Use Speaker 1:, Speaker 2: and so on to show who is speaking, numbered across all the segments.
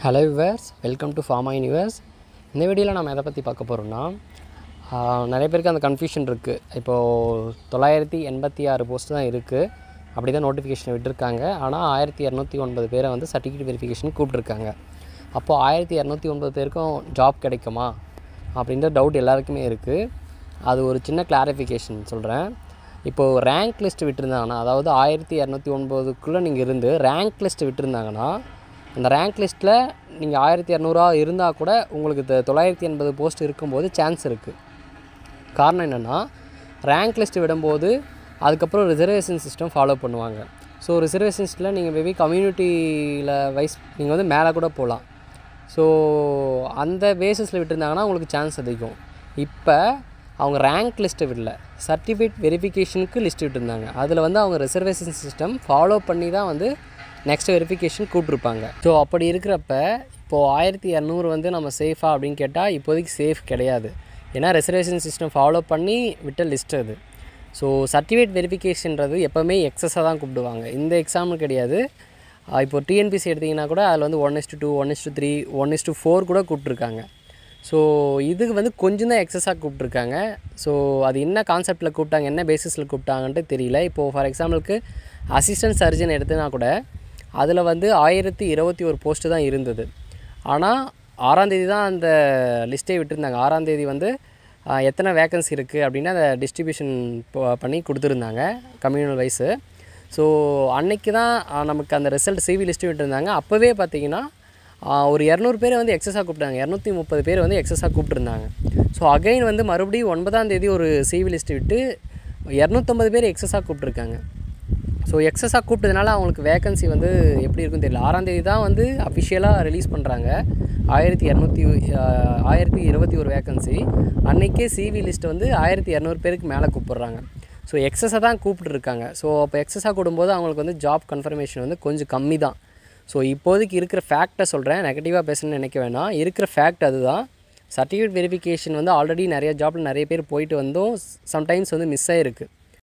Speaker 1: hello viewers welcome to pharma universe இந்த வீடியோவில் நம்ம எதை பற்றி பார்க்க போகிறோம்னா ஆஹ், நிறைய பேருக்கு அந்த கன்ஃபியூஷன் இருக்குது இப்போது தொள்ளாயிரத்தி எண்பத்தி ஆறு போஸ்ட் தான் இருக்குது அப்படி தான் நோட்டிஃபிகேஷன் விட்டுருக்காங்க ஆனால் ஆயிரத்தி இரநூத்தி ஒன்பது பேரை வந்து சர்டிஃபிகேட் வெரிஃபிகேஷன் கூப்பிட்ருக்காங்க அப்போது ஆயிரத்தி இரநூத்தி ஒன்பது பேருக்கும் ஜாப் கிடைக்குமா அப்படின்ற டவுட் எல்லாருக்குமே இருக்குது அது ஒரு சின்ன கிளாரிஃபிகேஷன் சொல்கிறேன் இப்போது ரேங்க் லிஸ்ட் விட்டுருந்தாங்கன்னா அதாவது ஆயிரத்தி இரநூத்தி ஒன்பதுக்குள்ளே நீங்கள் இருந்து ரேங்க் லிஸ்ட் விட்டுருந்தாங்கன்னா அந்த ரேங்க் லிஸ்ட்டில் நீங்கள் ஆயிரத்தி இரநூறுவா இருந்தால் கூட உங்களுக்கு இந்த தொள்ளாயிரத்தி எண்பது போஸ்ட் இருக்கும்போது சான்ஸ் இருக்குது காரணம் என்னென்னா ரேங்க் லிஸ்ட் விடும்போது அதுக்கப்புறம் ரிசர்வேஷன் சிஸ்டம் ஃபாலோ பண்ணுவாங்க ஸோ ரிசர்வேஷன்ஸில் நீங்கள் மேபி கம்யூனிட்டியில் வைஸ் நீங்கள் வந்து மேலே கூட போகலாம் ஸோ அந்த பேசிஸில் விட்டுருந்தாங்கன்னா உங்களுக்கு சான்ஸ் அதிகம் இப்போ அவங்க ரேங்க் லிஸ்ட்டை விடல சர்டிஃபிகேட் வெரிஃபிகேஷனுக்கு லிஸ்ட் விட்டுருந்தாங்க அதில் வந்து அவங்க ரிசர்வேஷன் சிஸ்டம் ஃபாலோ பண்ணி தான் வந்து நெக்ஸ்ட் வெரிஃபிகேஷன் கூப்பிட்ருப்பாங்க ஸோ அப்படி இருக்கிறப்ப இப்போது ஆயிரத்தி இரநூறு வந்து நம்ம சேஃபா அப்படின்னு கேட்டால் இப்போதைக்கு சேஃப் கிடையாது ஏன்னா ரிசர்வேஷன் சிஸ்டம் ஃபாலோ பண்ணி விட்ட லிஸ்ட் அது ஸோ சர்டிஃபிகேட் வெரிஃபிகேஷன்றது எப்போவுமே எக்ஸஸாக தான் கூப்பிடுவாங்க இந்த எக்ஸாம்பிள் கிடையாது ஆஹ் இப்போ டிஎன்பிசி எடுத்திங்கன்னா கூட அதில் வந்து one is to one is to three one is to four கூட கூப்பிட்ருக்காங்க ஸோ இதுக்கு வந்து கொஞ்சம் தான் எக்ஸஸாக கூப்பிட்ருக்காங்க ஸோ அது என்ன கான்செப்ட்டில் கூப்பிட்டாங்க என்ன பேசிஸில் கூப்பிட்டாங்கன்ட்டு தெரியல இப்போது ஃபார் எக்ஸாம்பிளுக்கு அசிஸ்டன்ட் சர்ஜன் எடுத்தனா கூட அதில் வந்து ஆயிரத்தி இருபத்தி ஒரு போஸ்ட்டு தான் இருந்தது ஆனால் ஆறாந்தேதி தான் அந்த லிஸ்ட்டே விட்டுருந்தாங்க ஆறாந்தேதி வந்து ஆஹ், எத்தனை வேக்கன்சி இருக்குது அப்படின்னு அந்த டிஸ்ட்ரிபியூஷன் பண்ணி கொடுத்துருந்தாங்க கம்யூனல் வைஸு ஸோ அன்னைக்கு தான் ஆஹ், நமக்கு அந்த ரிசல்ட் சிவி லிஸ்ட்டு விட்டுருந்தாங்க அப்போவே பார்த்தீங்கன்னா ஆஹ், ஒரு இரநூறு பேர் வந்து எக்ஸஸாக கூப்பிட்டாங்க இரநூத்தி முப்பது பேர் வந்து எக்ஸஸாக கூப்பிட்டுருந்தாங்க ஸோ அகைன் வந்து மறுபடியும் ஒன்பதாம் தேதி ஒரு சிவி லிஸ்ட்டு விட்டு இரநூத்தம்பது பேர் எக்ஸஸாக கூப்பிட்ருக்காங்க ஸோ எக்ஸஸாக கூப்பிட்டதுனால அவங்களுக்கு வேகன்சி வந்து எப்படி இருக்குன்னு தெரியல ஆறாம் தேதி தான் வந்து அஃபிஷியலாக ரிலீஸ் பண்ணுறாங்க ஆயிரத்தி இரநூத்தி ஆயிரத்தி இருபத்தி ஒரு வேகன்சி அன்றைக்கே சிவி லிஸ்ட் வந்து ஆயிரத்தி இரநூறு பேருக்கு மேலே கூப்பிட்றாங்க ஸோ எக்ஸஸாக தான் கூப்பிட்டுருக்காங்க ஸோ அப்போ எக்ஸஸாக கூடும்போது அவங்களுக்கு வந்து ஜாப் கன்ஃபர்மேஷன் வந்து கொஞ்சம் கம்மி தான் ஸோ இப்போதைக்கு இருக்கிற ஃபேக்டை சொல்கிறேன் நெகட்டிவாக பேசணும்னு நினைக்க வேணாம் இருக்கிற ஃபேக்ட் அதுதான் சர்டிஃபிகேட் வெரிஃபிகேஷன் வந்து ஆல்ரெடி நிறைய ஜாப்பில் நிறைய பேர் போயிட்டு வந்தும் சம்டைம்ஸ் வந்து மிஸ் ஆகிருக்கு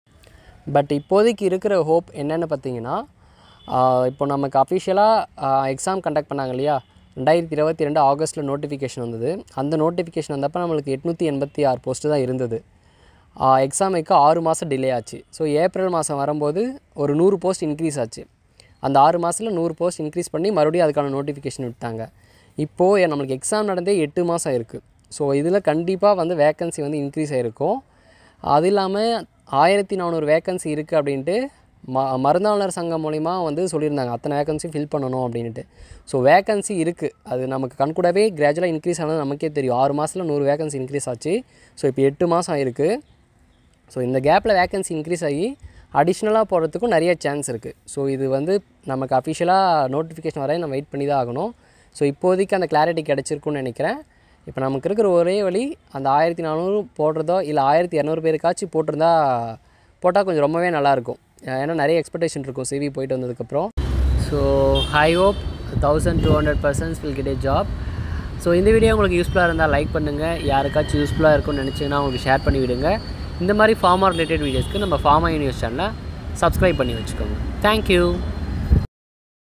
Speaker 1: பட் இப்போதைக்கு இருக்கிற ஹோப் என்னென்னு பார்த்தீங்கன்னா ஆஹ் இப்போ நமக்கு அஃபிஷியலாக எக்ஸாம் கண்டக்ட் பண்ணாங்க இல்லையா ரெண்டாயிரத்தி இருபத்தி ரெண்டு ஆகஸ்ட்டில் நோட்டிஃபிகேஷன் வந்தது அந்த நோட்டிஃபிகேஷன் வந்தப்போ நம்மளுக்கு எட்நூற்றி எண்பத்தி ஆறு போஸ்ட்டு தான் இருந்தது எக்ஸாம் வைக்க ஆறு மாதம் டிலே ஆச்சு ஸோ ஏப்ரல் மாதம் வரும்போது ஒரு நூறு போஸ்ட் இன்க்ரீஸ் ஆச்சு அந்த ஆறு மாதத்தில் நூறு போஸ்ட் இன்க்ரீஸ் பண்ணி மறுபடியும் அதுக்கான நோட்டிஃபிகேஷன் விட்டாங்க இப்போது நம்மளுக்கு எக்ஸாம் நடந்தே எட்டு மாதம் இருக்குது ஸோ இதில் கண்டிப்பாக வந்து வேக்கன்சி வந்து இன்க்ரீஸ் ஆகிருக்கும் அது இல்லாமல் ஆயிரத்தி நானூறு வேக்கன்சி இருக்குது அப்படின்ட்டு ம மருந்தாளர் சங்கம் மூலிமா வந்து சொல்லியிருந்தாங்க அத்தனை வேக்கன்சி ஃபில் பண்ணணும் அப்படின்ட்டு ஸோ வேக்கன்சி இருக்குது அது நமக்கு கண்கூடவே கிராஜுவலாக இன்க்ரீஸ் ஆனது நமக்கே தெரியும் ஆறு மாதத்தில் நூறு வேக்கன்சி இன்க்ரீஸ் ஆச்சு ஸோ இப்போ எட்டு மாதம் ஆயிருக்கு ஸோ இந்த கேப்பில் வேக்கன்சி இன்க்ரீஸ் ஆகி அடிஷ்னலாக போகிறதுக்கும் நிறைய சான்ஸ் இருக்குது ஸோ இது வந்து நமக்கு அஃபிஷியலாக நோட்டிஃபிகேஷன் வரையும் நம்ம வெயிட் பண்ணி தான் ஆகணும் ஸோ இப்போதைக்கு அந்த கிளாரிட்டி கிடச்சிருக்குன்னு நினைக்கிறேன் இப்போ நமக்கு இருக்கிற ஒரே வழி அந்த ஆயிரத்தி நானூறு போடுறதோ இல்லை ஆயிரத்தி இரநூறு பேருக்காச்சும் போட்டிருந்தா போட்டால் கொஞ்சம் ரொம்பவே நல்லாயிருக்கும் ஏன்னா நிறைய எக்ஸ்பெக்டேஷன் இருக்கும் சிவி போயிட்டு வந்ததுக்கப்புறம் so I hope thousand two hundred persons will get a job so இந்த வீடியோ உங்களுக்கு யூஸ்ஃபுல்லாக இருந்தால் லைக் பண்ணுங்கள் யாருக்காச்சும் யூஸ்ஃபுல்லாக இருக்கும்னு நினச்சிங்கன்னா உங்களுக்கு ஷேர் பண்ணி விடுங்க இந்த மாதிரி ஃபார்மா ரிலேட்டட் வீடியோஸ்க்கு நம்ம ஃபார்மா யூனிவர்ஸ் சேனலை சப்ஸ்கிரைப் பண்ணி வச்சுக்கோங்க தேங்க்யூ